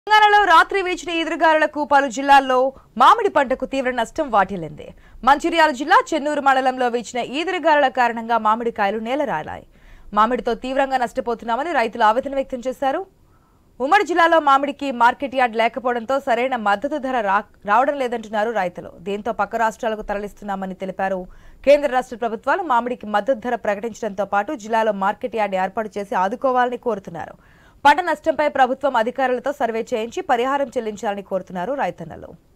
తెలంగాణలో రాత్రి వీచిన ఈదురుగాలులకు పలు జిల్లాల్లో మామిడి పంటకు తీవ్ర నష్టం వాటిల్లింది మంచిర్యాల జిల్లా చెన్నూరు మండలంలో వీచిన ఈదురుగాలుల కారణంగా మామిడికాయలు నేలరాలాయి మామిడితో తీవ్రంగా నష్టపోతున్నామని రైతులు ఆవేదన వ్యక్తం చేశారు ఉమ్మడి జిల్లాలో మామిడికి మార్కెట్ యార్డ్ లేకపోవడంతో సరైన మద్దతు ధర రా- రావడం లేదంటున్నారు రైతులు దీంతో పక్క రాష్ట్రాలకు తరలిస్తున్నామని తెలిపారు కేంద్ర రాష్ట్ర ప్రభుత్వాలు మామిడికి మద్దతు ధర ప్రకటించడంతో పాటు జిల్లాలో మార్కెట్ యార్డ్ ఏర్పాటు చేసి ఆదుకోవాలని కోరుతున్నారు పంట నష్టంపై ప్రభుత్వం అధికారులతో సర్వే చేయించి పరిహారం చెల్లించాలని కోరుతున్నారు రైతన్నలు